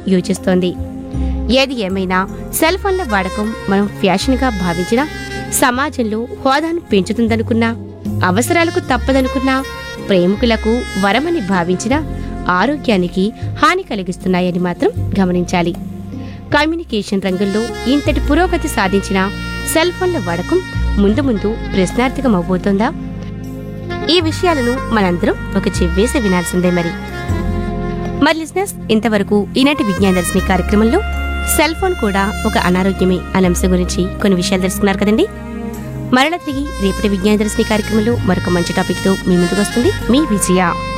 యోచిస్తోంది ఏది ఏమైనా సెల్ ఫోన్ల వాడకం మనం ఫ్యాషన్గా భావించినా సమాజంలో హోదాను పెంచుతుందనుకున్నా అవసరాలకు తప్పదనుకున్నా ప్రేమికులకు వరమని భావించినా ఆరోగ్యానికి హాని కలిగిస్తున్నాయని మాత్రం గమనించాలి కమ్యూనికేషన్ రంగంలో ఇంతటి పురోగతి సాధించిన సెల్ ఫోన్ల వాడకం ముందు ముందు ప్రశ్నార్థకం అవబోతోందా ఈ విషయాలను మనందరం ఒక చెవ్వేసి వినాల్సిందే మరి మరి లిజినెస్ ఇంతవరకు ఈనాటి విజ్ఞాన దర్శిని కార్యక్రమంలో సెల్ ఫోన్ కూడా ఒక అనారోగ్యమే అనే అంశం గురించి కొన్ని విషయాలు తెలుసుకున్నారు కదండి మరల తిరిగి రేపటి విజ్ఞాన దర్శిని కార్యక్రమంలో మరొక మంచి టాపిక్తో మీ ముందుకు వస్తుంది మీ విజయ